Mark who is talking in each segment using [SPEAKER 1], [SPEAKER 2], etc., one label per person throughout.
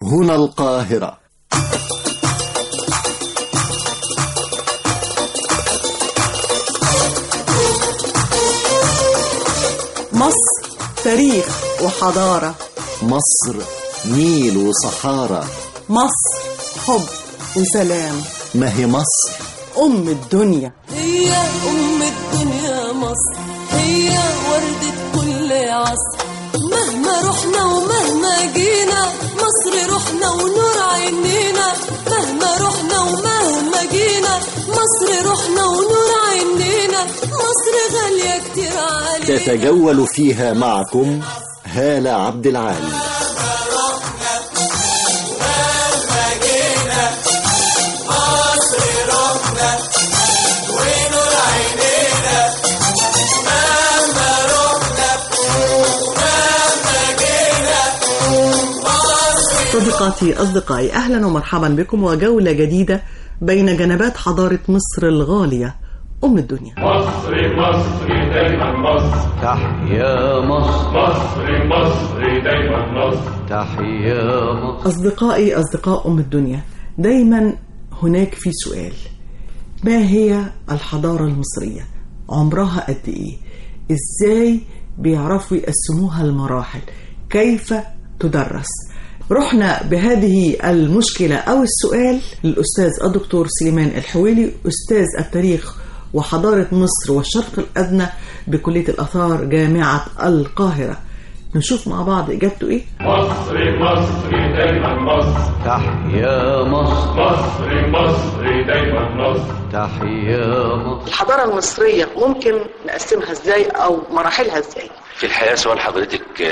[SPEAKER 1] هنا القاهرة
[SPEAKER 2] مصر تاريخ وحضارة
[SPEAKER 1] مصر نيل وصحارى
[SPEAKER 2] مصر حب وسلام
[SPEAKER 1] ما هي مصر
[SPEAKER 2] أم الدنيا
[SPEAKER 3] هي أم الدنيا مصر هي وردة كل عصر مهما رحنا ومهما جينا مصر روحنا ونور عينينا مهما رحنا ومهما جينا مصر روحنا ونور عينينا مصر غالية كتير علينا
[SPEAKER 1] تتجول فيها معكم هالة عبد العال
[SPEAKER 2] صديقاتي أصدقائي أهلا ومرحبا بكم وجولة جديدة بين جنبات حضارة مصر الغالية أم الدنيا
[SPEAKER 4] مصر مصر دايما مصر
[SPEAKER 5] تحيا مصر
[SPEAKER 4] مصر مصر دايما مصر
[SPEAKER 5] تحيا مصر
[SPEAKER 2] أصدقائي أصدقاء أم الدنيا دايما هناك في سؤال ما هي الحضارة المصرية عمرها قد إيه إزاي بيعرفوا يقسموها المراحل كيف تدرس رحنا بهذه المشكلة أو السؤال للأستاذ الدكتور سليمان الحويلي أستاذ التاريخ وحضارة مصر والشرق الأدنى بكلية الآثار جامعة القاهرة نشوف مع بعض إجابته إيه
[SPEAKER 4] مصر مصر دايما مصر
[SPEAKER 5] تحيا مصر
[SPEAKER 4] مصر مصر دايما مصر
[SPEAKER 5] تحيا مصر
[SPEAKER 6] الحضارة المصرية ممكن نقسمها ازاي او مراحلها ازاي
[SPEAKER 7] في الحقيقة سؤال حضرتك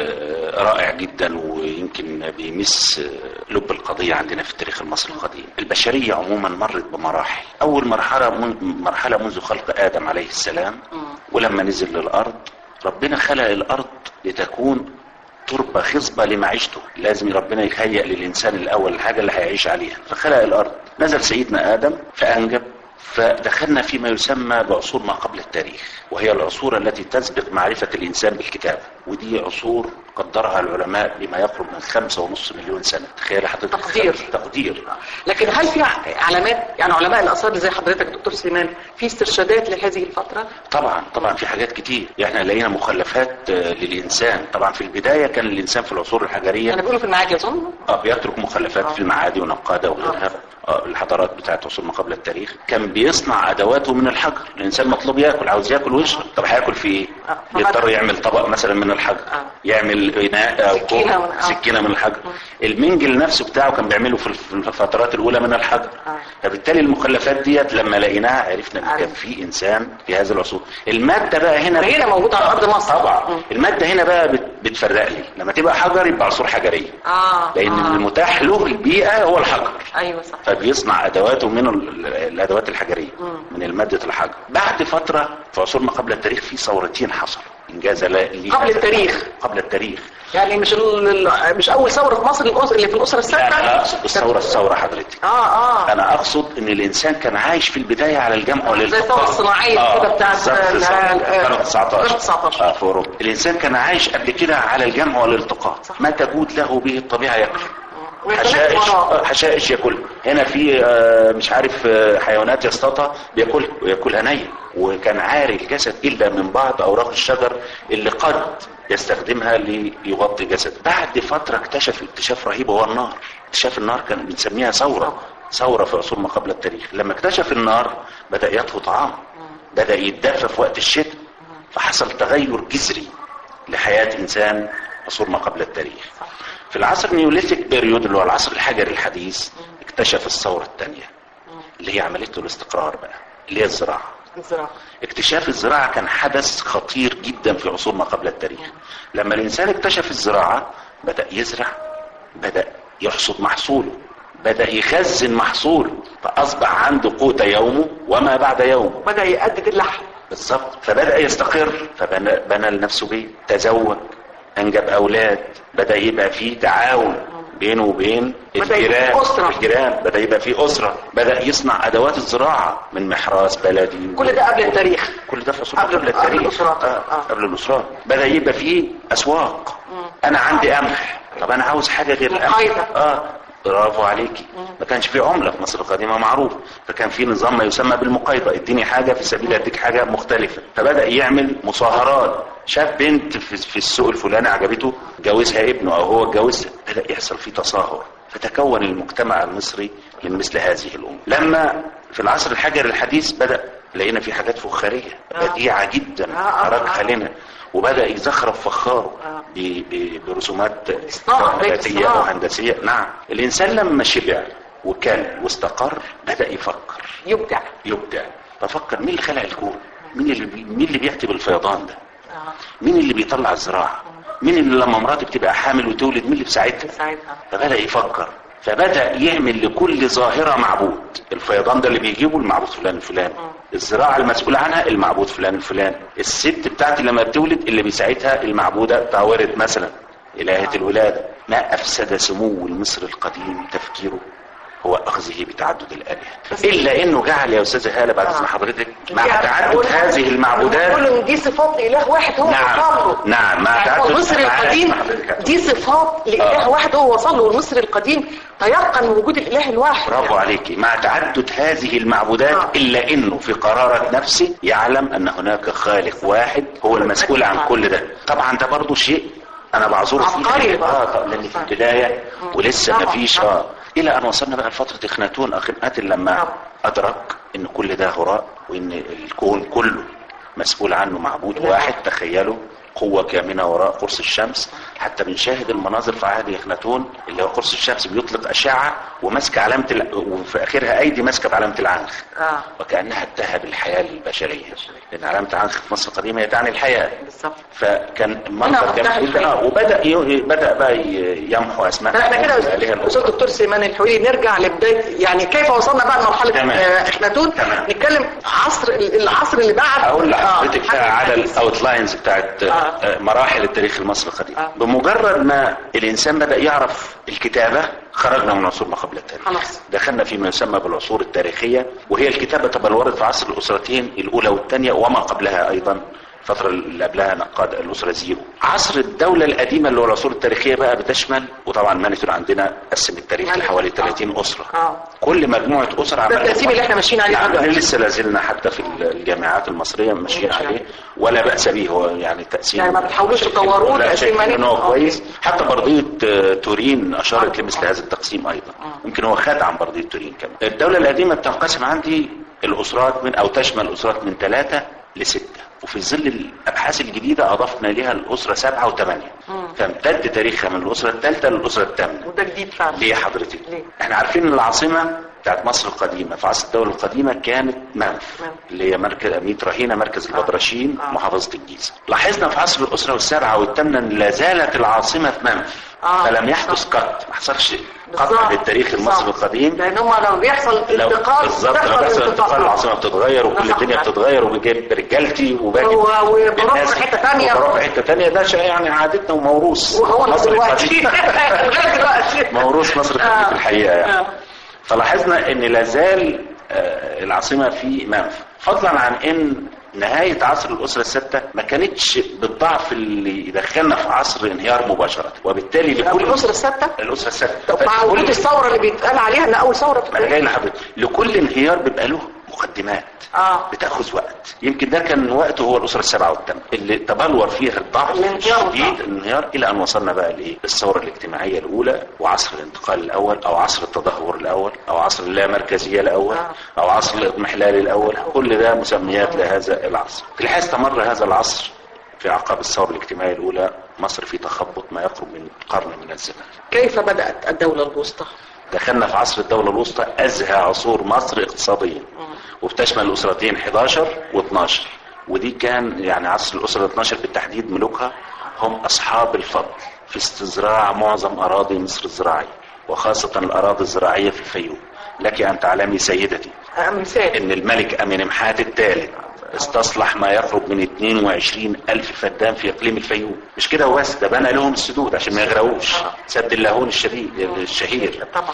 [SPEAKER 7] آه، رائع جدا ويمكن بيمس آه، لب القضية عندنا في التاريخ المصري القديم البشرية عموما مرت بمراحل أول مرحلة من مرحلة منذ خلق آدم عليه السلام ولما نزل للأرض ربنا خلق الأرض لتكون تربة خصبة لمعيشته لازم ربنا يهيئ للإنسان الأول الحاجة اللي هيعيش عليها فخلق الأرض نزل سيدنا آدم فأنجب فدخلنا فيما يسمى بعصور ما قبل التاريخ وهي العصور التي تسبق معرفة الإنسان بالكتاب ودي عصور قدرها العلماء بما يقرب من خمسة ونص مليون سنة تخيل حضرتك
[SPEAKER 6] تقدير.
[SPEAKER 7] تقدير
[SPEAKER 6] لكن هل في علامات يعني علماء الاثار اللي زي حضرتك دكتور سليمان في استرشادات لهذه الفترة
[SPEAKER 7] طبعا طبعا في حاجات كتير احنا لقينا مخلفات آه، للإنسان طبعا في البداية كان الإنسان في العصور الحجرية
[SPEAKER 6] انا بيقولوا في المعادي اظن
[SPEAKER 7] اه بيترك مخلفات في المعادي ونقادة وغيرها آه الحضارات بتاعت عصور ما قبل التاريخ كان بيصنع ادواته من الحجر الانسان مطلوب ياكل عاوز ياكل ويشرب طب هياكل في ايه
[SPEAKER 6] آه،
[SPEAKER 7] بيضطر
[SPEAKER 6] فمثلا-
[SPEAKER 7] يعمل طبق مثلا من الحجر
[SPEAKER 6] آه.
[SPEAKER 7] يعمل اناء او
[SPEAKER 6] سكينة
[SPEAKER 7] كوب
[SPEAKER 6] من- آه.
[SPEAKER 7] سكينه من الحجر المنجل نفسه بتاعه كان بيعمله في الف- في الفترات الاولى من الحجر
[SPEAKER 6] آه.
[SPEAKER 7] فبالتالي المخلفات ديت لما لقيناها عرفنا ان كان
[SPEAKER 6] عرفنا.
[SPEAKER 7] في انسان في هذه العصور الماده بقى هنا
[SPEAKER 6] هنا موجودة على أرض مصر.
[SPEAKER 7] طبعا
[SPEAKER 6] مم.
[SPEAKER 7] الماده هنا بقى بت- بتفرق لي لما تبقى حجر يبقى عصور حجريه
[SPEAKER 6] اه
[SPEAKER 7] لان
[SPEAKER 6] آه.
[SPEAKER 7] المتاح له البيئه هو الحجر
[SPEAKER 6] ايوه صح
[SPEAKER 7] فبيصنع ادواته من ال- الادوات الحجريه
[SPEAKER 6] مم.
[SPEAKER 7] من الماده الحجر بعد فتره في عصور ما قبل التاريخ في ثورتين حصلوا انجاز لا لي
[SPEAKER 6] قبل
[SPEAKER 7] هذا
[SPEAKER 6] التاريخ.
[SPEAKER 7] الأمر. قبل التاريخ
[SPEAKER 6] يعني مش ال... ال- مش اول ثوره في مصر الاسر اللي في الاسره
[SPEAKER 7] لا
[SPEAKER 6] السادسه
[SPEAKER 7] انا اقصد الثوره الثوره حضرتك
[SPEAKER 6] اه اه
[SPEAKER 7] انا اقصد ان الانسان كان عايش في البدايه على الجمع
[SPEAKER 6] زي
[SPEAKER 7] والالتقاء
[SPEAKER 6] الثوره الصناعيه كده بتاعت
[SPEAKER 7] بالظبط،
[SPEAKER 6] ال-
[SPEAKER 7] بالظبط.
[SPEAKER 6] ال-
[SPEAKER 7] قرن 19
[SPEAKER 6] قرن 19
[SPEAKER 7] اه في اوروبا الانسان كان عايش قبل كده على الجمع والالتقاء ما تجود له به الطبيعه ياكل حشائش آه، حشائش ياكلها هنا في آه، مش عارف آه، حيوانات يصطادها بياكلها وياكلها نية وكان عاري الجسد الا من بعض اوراق الشجر اللي قد يستخدمها ليغطي جسد بعد فتره اكتشف اكتشاف رهيب وهو النار اكتشاف النار كان بنسميها ثوره ثوره في عصور ما قبل التاريخ لما اكتشف النار بدا يطهو طعام بدا يتدفى في وقت الشتاء فحصل تغير جذري لحياه انسان عصور ما قبل التاريخ في العصر النيوليثيك بيريود اللي هو العصر الحجري الحديث اكتشف الثورة الثانية اللي هي عملية الاستقرار بقى اللي هي الزراعة
[SPEAKER 6] الزراعه
[SPEAKER 7] اكتشاف الزراعة كان حدث خطير جدا في عصور ما قبل التاريخ لما الإنسان اكتشف الزراعة بدأ يزرع بدأ يحصد محصوله بدأ يخزن محصوله فأصبح عنده قوت يومه وما بعد يومه
[SPEAKER 6] بدا يقدد اللحم
[SPEAKER 7] بالظبط فبدأ يستقر فبنى بنى لنفسه بيت تزوج أنجب أولاد بدأ يبقى فيه تعاون بينه وبين
[SPEAKER 6] بدأ يبقى
[SPEAKER 7] الجيران
[SPEAKER 6] فيه أسرة.
[SPEAKER 7] الجيران بدأ يبقى فيه أسرة بدأ يصنع أدوات الزراعة من محراث بلدي
[SPEAKER 6] كل ده قبل التاريخ
[SPEAKER 7] كل ده في عصور
[SPEAKER 6] قبل-
[SPEAKER 7] قبل
[SPEAKER 6] قبل
[SPEAKER 7] التاريخ
[SPEAKER 6] الأسرات.
[SPEAKER 7] آه.
[SPEAKER 6] آه.
[SPEAKER 7] قبل الأسرات بدأ يبقى فيه أسواق أنا عندي قمح طب انا عاوز حاجه غير الأمن.
[SPEAKER 6] مقايضة.
[SPEAKER 7] اه برافو عليكي ما كانش في عمله في مصر القديمه معروف فكان في نظام ما يسمى بالمقايضه اديني حاجه في سبيل اديك حاجه مختلفه فبدا يعمل مصاهرات شاف بنت في, في السوق الفلاني عجبته جوزها ابنه او هو اتجوزها بدا يحصل فيه تصاهر فتكون المجتمع المصري من مثل هذه الامور لما في العصر الحجري الحديث بدا لقينا في حاجات فخاريه بديعه جدا تركها لنا وبدا يزخرف فخاره ب- ب- برسومات
[SPEAKER 6] إصلاح، بيت
[SPEAKER 7] ذاتيه او
[SPEAKER 6] إصلاح.
[SPEAKER 7] هندسيه نعم الانسان لما شبع وكل واستقر بدا يفكر
[SPEAKER 6] يبدع
[SPEAKER 7] يبدع بفكر مين اللي خلق الكون مين اللي بي... مين اللي بيكتب الفيضان ده مين اللي بيطلع الزراعه مين اللي لما مراتي بتبقى حامل وتولد مين اللي بيساعدها
[SPEAKER 6] ساعتها
[SPEAKER 7] فبدا يفكر فبدا يعمل لكل ظاهره معبود الفيضان ده اللي بيجيبه المعبود فلان الفلاني الزراعه المسؤول عنها المعبود فلان الفلاني الست بتاعتي لما بتولد اللي بيساعدها المعبوده بتاع ورد مثلا الهه الولاده ما افسد سمو المصري القديم تفكيره هو اخذه بتعدد الالهه الا انه جعل يا استاذه هاله بعد اذن حضرتك مع تعدد هذه المعبودات
[SPEAKER 6] كل ان دي صفات اله واحد هو
[SPEAKER 7] نعم
[SPEAKER 6] وصل له
[SPEAKER 7] نعم مع
[SPEAKER 6] يعني
[SPEAKER 7] تعدد
[SPEAKER 6] هو المصري
[SPEAKER 7] أفعال
[SPEAKER 6] القديم
[SPEAKER 7] حضرتك.
[SPEAKER 6] دي صفات لاله
[SPEAKER 7] آه.
[SPEAKER 6] واحد هو وصل له والمصري القديم تيقن من وجود الاله الواحد
[SPEAKER 7] برافو عليكي مع تعدد هذه المعبودات
[SPEAKER 6] آه.
[SPEAKER 7] الا انه في قرارة نفسه يعلم ان هناك خالق واحد هو المسؤول عن كل ده طبعا ده برضو شيء انا بعذره فيه
[SPEAKER 6] عبقري بقى.
[SPEAKER 7] اه طبعا لان في البدايه ولسه ما
[SPEAKER 6] طبعا،
[SPEAKER 7] فيش
[SPEAKER 6] طبعا.
[SPEAKER 7] اه الى ان وصلنا بقى لفتره اخناتون اخناتون لما
[SPEAKER 6] طبعا.
[SPEAKER 7] ادرك ان كل ده هراء وان الكون كله مسؤول عنه معبود واحد تخيلوا قوة كامنة وراء قرص الشمس حتى بنشاهد المناظر في عهد يخناتون اللي هو قرص الشمس بيطلق أشعة وماسكة علامة ال... وفي آخرها أيدي ماسكة بعلامة العنخ
[SPEAKER 6] اه
[SPEAKER 7] وكأنها انتهى الحياة البشرية لأن علامة العنخ في مصر القديمة هي تعني الحياة
[SPEAKER 6] بالظبط
[SPEAKER 7] فكان
[SPEAKER 6] هنا
[SPEAKER 7] منظر
[SPEAKER 6] منتهى
[SPEAKER 7] جميل
[SPEAKER 6] الحياة.
[SPEAKER 7] جدا آه، وبدأ ي... بدأ بقى ي- يمحو أسماء
[SPEAKER 6] احنا كده
[SPEAKER 7] الآلهة
[SPEAKER 6] استاذ
[SPEAKER 7] الأخرى.
[SPEAKER 6] دكتور سليمان الحويري نرجع لبدايه يعني كيف وصلنا بقى لمرحله
[SPEAKER 7] تمام.
[SPEAKER 6] آه، اخناتون
[SPEAKER 7] تمام.
[SPEAKER 6] نتكلم عصر العصر اللي بعد
[SPEAKER 7] اقول لحضرتك
[SPEAKER 6] آه،
[SPEAKER 7] بقى على
[SPEAKER 6] حديث.
[SPEAKER 7] الاوتلاينز بتاعت
[SPEAKER 6] آه.
[SPEAKER 7] آه، مراحل التاريخ المصري القديم
[SPEAKER 6] آه.
[SPEAKER 7] بمجرد ما الانسان بدا يعرف الكتابه خرجنا من عصور ما قبل التاريخ
[SPEAKER 6] خلاص.
[SPEAKER 7] دخلنا فيما يسمى بالعصور التاريخيه وهي الكتابه تبلورت في عصر الاسرتين الاولى والثانيه وما قبلها ايضا الفترة اللي قبلها نقاد الأسرة زيرو عصر الدولة القديمة اللي هو العصور التاريخية بقى بتشمل وطبعا مانيتون عندنا قسم التاريخ
[SPEAKER 6] مانيتون.
[SPEAKER 7] لحوالي 30 أسرة
[SPEAKER 6] آه.
[SPEAKER 7] كل مجموعة أسر
[SPEAKER 6] ده
[SPEAKER 7] عملت
[SPEAKER 6] الترتيب اللي احنا ماشيين عليه
[SPEAKER 7] نعم
[SPEAKER 6] دلوقتي.
[SPEAKER 7] لسه لازلنا حتى في الجامعات المصرية ماشيين
[SPEAKER 6] ماشي.
[SPEAKER 7] عليه ولا بأس به هو يعني تقسيم
[SPEAKER 6] يعني ما بتحاولوش
[SPEAKER 7] شايفين-
[SPEAKER 6] تطوروه
[SPEAKER 7] لا،
[SPEAKER 6] تقسيم
[SPEAKER 7] شايفين
[SPEAKER 6] ماني؟
[SPEAKER 7] ان هو
[SPEAKER 6] آه.
[SPEAKER 7] كويس حتى برضية آه، تورين أشارت
[SPEAKER 6] آه.
[SPEAKER 7] لمثل هذا التقسيم أيضا يمكن هو خد عن برضية تورين كمان الدولة القديمة بتنقسم عندي الأسرات من أو تشمل الأسرات من ثلاثة لستة وفي ظل الأبحاث الجديدة أضفنا لها الأسرة سبعة وثمانية فامتد تاريخها من الأسرة الثالثة للأسرة الثامنة
[SPEAKER 6] وده جديد فعلا
[SPEAKER 7] ليه حضرتك؟
[SPEAKER 6] ليه؟
[SPEAKER 7] احنا عارفين ان العاصمه بتاعت مصر القديمه في عصر الدوله القديمه كانت منف
[SPEAKER 6] منف.
[SPEAKER 7] اللي هي مركز ميت رهينه مركز البدرشين
[SPEAKER 6] آه.
[SPEAKER 7] محافظه الجيزه لاحظنا في عصر الاسره والسبعه والثامنه ان لا زالت العاصمه في منف
[SPEAKER 6] آه.
[SPEAKER 7] فلم يحدث قط ما حصلش قطع
[SPEAKER 6] بالظبط.
[SPEAKER 7] للتاريخ المصري
[SPEAKER 6] بالظبط.
[SPEAKER 7] القديم
[SPEAKER 6] لان هم لو بيحصل
[SPEAKER 7] لو
[SPEAKER 6] انتقال
[SPEAKER 7] بالظبط لو بيحصل انتقال العاصمه بتتغير وكل
[SPEAKER 6] ده صح.
[SPEAKER 7] الدنيا بتتغير وبجيب رجالتي وباجي
[SPEAKER 6] و- وبروح
[SPEAKER 7] الناس-
[SPEAKER 6] في حتة تانية.
[SPEAKER 7] وبروح في حته ثانيه ده شيء يعني عادتنا وموروث
[SPEAKER 6] وهو
[SPEAKER 7] مصر
[SPEAKER 6] دلوقتي
[SPEAKER 7] القديم.
[SPEAKER 6] لغاية دلوقتي
[SPEAKER 7] موروث مصر القديم
[SPEAKER 6] آه.
[SPEAKER 7] في الحقيقه يعني.
[SPEAKER 6] آه.
[SPEAKER 7] فلاحظنا ان لازال آه، العاصمه في منف فضلا عن ان نهاية عصر الأسرة الستة ما كانتش بالضعف اللي دخلنا في عصر انهيار مباشرة وبالتالي لكل
[SPEAKER 6] الاسره السادسه
[SPEAKER 7] الأسرة الستة
[SPEAKER 6] طب مع وجود
[SPEAKER 7] كل-
[SPEAKER 6] الثوره اللي بيتقال عليها ان اول ثوره
[SPEAKER 7] ما انا جاي لحضرتك لكل انهيار بيبقى له مقدمات
[SPEAKER 6] اه
[SPEAKER 7] بتاخذ وقت يمكن ده كان وقته هو الاسره السبعه والثامنه اللي تبلور فيها الضعف
[SPEAKER 6] الانهيار
[SPEAKER 7] الشديد
[SPEAKER 6] والضعف.
[SPEAKER 7] الانهيار الى ان وصلنا بقى لايه الثوره الاجتماعيه الاولى وعصر الانتقال الاول او عصر التدهور الاول او عصر اللامركزيه الاول
[SPEAKER 6] آه.
[SPEAKER 7] او عصر الاضمحلال الاول كل ده مسميات لهذا العصر في الحقيقه استمر هذا العصر في اعقاب الثوره الاجتماعيه الاولى مصر في تخبط ما يقرب من قرن من الزمن
[SPEAKER 6] كيف بدات الدوله الوسطى
[SPEAKER 7] دخلنا في عصر الدولة الوسطى أزهى عصور مصر اقتصاديا وبتشمل الأسرتين 11 و12 ودي كان يعني عصر الأسرة 12 بالتحديد ملوكها هم أصحاب الفضل في استزراع معظم أراضي مصر الزراعية وخاصة الأراضي الزراعية في الفيوم لك أن تعلمي سيدتي
[SPEAKER 6] آه، مثال
[SPEAKER 7] ان الملك امينمحات الثالث استصلح ما يقرب من 22 الف فدان في اقليم الفيوم مش كده وبس ده بنى لهم السدود عشان ما يغرقوش سد اللاهون الشديد الشهير
[SPEAKER 6] طبعا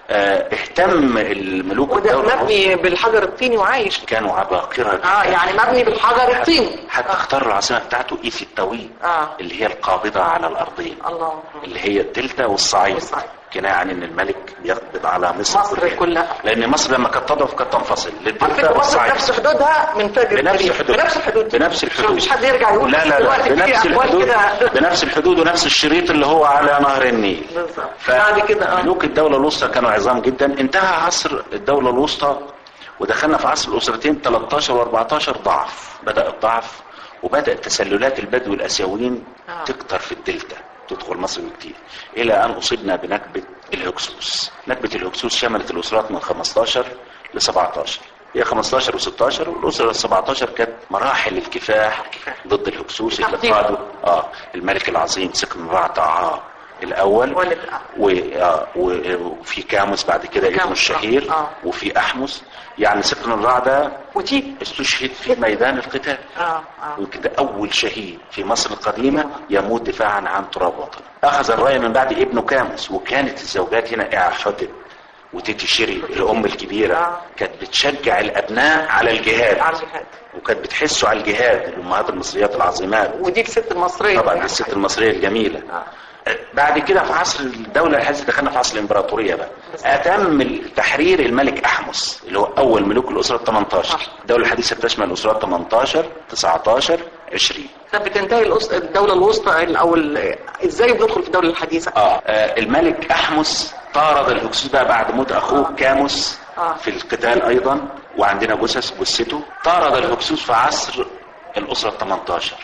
[SPEAKER 7] آه، اهتم الملوك
[SPEAKER 6] وده
[SPEAKER 7] الدولة
[SPEAKER 6] مبني بالحجر الطيني وعايش
[SPEAKER 7] كانوا عباقرة
[SPEAKER 6] اه يعني مبني بالحجر الطيني
[SPEAKER 7] حتى اختاروا العاصمة بتاعته ايفي الطويل
[SPEAKER 6] اه
[SPEAKER 7] اللي هي القابضة على الأرضين
[SPEAKER 6] الله
[SPEAKER 7] اللي هي الدلتا والصعيد
[SPEAKER 6] والصعيد.
[SPEAKER 7] كناية عن ان الملك يقبض على مصر,
[SPEAKER 6] مصر كلها.
[SPEAKER 7] لان مصر لما كانت تضعف كانت تنفصل
[SPEAKER 6] على
[SPEAKER 7] للدلتا
[SPEAKER 6] فكرة مصر
[SPEAKER 7] والصعيد
[SPEAKER 6] بنفس حدودها من فجر
[SPEAKER 7] بنفس
[SPEAKER 6] التاريخ.
[SPEAKER 7] الحدود
[SPEAKER 6] بنفس الحدود
[SPEAKER 7] بنفس الحدود
[SPEAKER 6] مش حد يرجع يقول
[SPEAKER 7] لا لا
[SPEAKER 6] دلوقتي
[SPEAKER 7] لا
[SPEAKER 6] في
[SPEAKER 7] بنفس
[SPEAKER 6] أقوال
[SPEAKER 7] الحدود
[SPEAKER 6] كده.
[SPEAKER 7] بنفس الحدود ونفس الشريط اللي هو على نهر النيل
[SPEAKER 6] بالظبط. بعد كده اه
[SPEAKER 7] ملوك الدولة الوسطى كانوا عظام جدا انتهى عصر الدولة الوسطى ودخلنا في عصر الأسرتين 13 و14 ضعف بدأ الضعف وبدأ تسللات البدو الآسيويين
[SPEAKER 6] آه.
[SPEAKER 7] تكتر في الدلتا تدخل مصر كتير إلى أن أصبنا بنكبة الهكسوس نكبة الهكسوس شملت الأسرات من 15 ل 17 هي 15 و16 والأسرة ال 17 كانت مراحل الكفاح ضد الهكسوس اللي
[SPEAKER 6] تحطيم.
[SPEAKER 7] قادوا اه الملك العظيم سكن رعطة الأول
[SPEAKER 6] ولد
[SPEAKER 7] و- آه، و- وفي كاموس بعد كده ابنه
[SPEAKER 6] كاموس،
[SPEAKER 7] الشهير
[SPEAKER 6] آه.
[SPEAKER 7] وفي أحمس يعني سكن الرع ده
[SPEAKER 6] وتيب
[SPEAKER 7] استشهد في ميدان القتال
[SPEAKER 6] اه اه
[SPEAKER 7] وكده أول شهيد في مصر القديمة يموت دفاعا عن تراب وطنه أخذ الراية من بعد ابنه كاموس وكانت الزوجات هنا إعا حتب وتيتي شيري الأم الكبيرة
[SPEAKER 6] آه.
[SPEAKER 7] كانت بتشجع الأبناء على الجهاد
[SPEAKER 6] على الجهاد.
[SPEAKER 7] وكانت بتحسوا على الجهاد الأمهات المصريات العظيمات
[SPEAKER 6] ودي الست المصرية
[SPEAKER 7] طبعا
[SPEAKER 6] يعني.
[SPEAKER 7] الست المصرية الجميلة
[SPEAKER 6] آه.
[SPEAKER 7] بعد كده في عصر الدولة الحديثة دخلنا في عصر الإمبراطورية بقى أتم تحرير الملك أحمس اللي هو أول ملوك الأسرة ال 18 الدولة الحديثة بتشمل الأسرات 18 19 20
[SPEAKER 6] طب بتنتهي الأس- الدولة الوسطى او ال- ازاي بندخل في الدولة الحديثة؟
[SPEAKER 7] آه. آه الملك أحمس طارد الهكسوس بقى بعد موت أخوه كاموس
[SPEAKER 6] آه.
[SPEAKER 7] في القتال أيضا وعندنا جثث جثته طارد الهكسوس في عصر الأسرة ال 18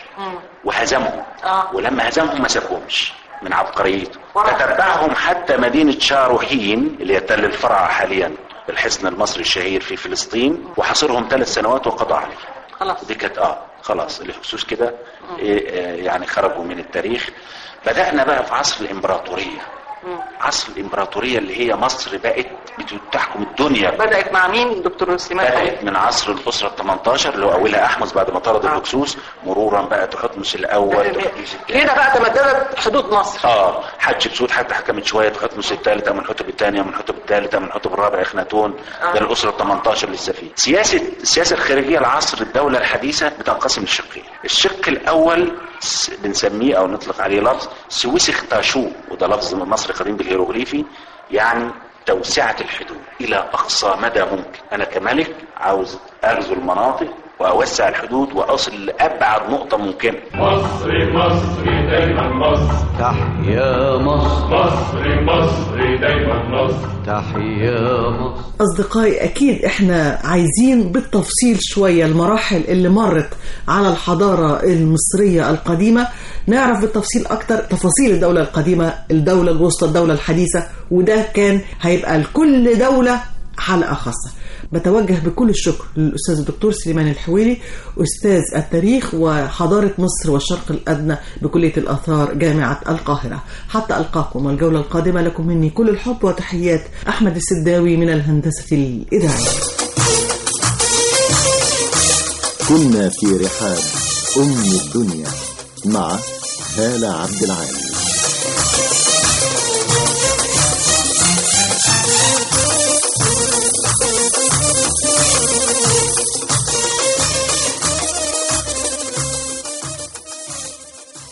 [SPEAKER 7] وهزمهم
[SPEAKER 6] آه.
[SPEAKER 7] ولما هزمهم ما سابهمش من عبقريته
[SPEAKER 6] ورا.
[SPEAKER 7] تتبعهم حتى مدينة شاروحين اللي هي تل الفرع حاليا الحصن المصري الشهير في فلسطين وحاصرهم ثلاث سنوات وقضى عليهم
[SPEAKER 6] خلاص
[SPEAKER 7] دي كانت اه خلاص الهكسوس كده إيه آه، يعني خرجوا من التاريخ بدأنا بقى في عصر الإمبراطورية عصر الإمبراطورية اللي هي مصر بقت بتحكم الدنيا
[SPEAKER 6] بدأت مع مين دكتور سليمان
[SPEAKER 7] بدأت من عصر الأسرة ال 18 اللي هو أولها أحمس بعد ما طرد
[SPEAKER 6] آه.
[SPEAKER 7] الهكسوس مرورا بقى تحتمس الأول تحتمس الثاني
[SPEAKER 6] هنا بقى تمددت حدود مصر
[SPEAKER 7] اه حتشبسوت حتى حكمت شويه تحتمس الثالث امنحتب الثاني امنحتب الثالث امنحتب الرابع اخناتون
[SPEAKER 6] آه.
[SPEAKER 7] ده الاسره ال 18 لسه فيه سياسه السياسه الخارجيه لعصر الدوله الحديثه بتنقسم لشقين الشق الاول س- بنسميه او نطلق عليه لفظ سويسخ تاشو وده لفظ من مصري قديم بالهيروغليفي يعني توسعة الحدود إلى أقصى مدى ممكن أنا كملك عاوز أغزو المناطق وأوسع الحدود وأصل لأبعد نقطة ممكنة
[SPEAKER 4] مصري مصري دايما مصر
[SPEAKER 5] تحيا مصر
[SPEAKER 4] مصري مصري دايما مصر
[SPEAKER 5] تحيا مصر
[SPEAKER 2] أصدقائي أكيد إحنا عايزين بالتفصيل شوية المراحل اللي مرت على الحضارة المصرية القديمة نعرف بالتفصيل أكتر تفاصيل الدولة القديمة الدولة الوسطى الدولة الحديثة وده كان هيبقى لكل دولة حلقة خاصة بتوجه بكل الشكر للأستاذ الدكتور سليمان الحويلي أستاذ التاريخ وحضارة مصر والشرق الأدنى بكلية الآثار جامعة القاهرة حتى ألقاكم الجولة القادمة لكم مني كل الحب وتحيات أحمد السداوي من الهندسة الإذاعية
[SPEAKER 1] كنا في رحاب أم الدنيا مع هالة عبد العال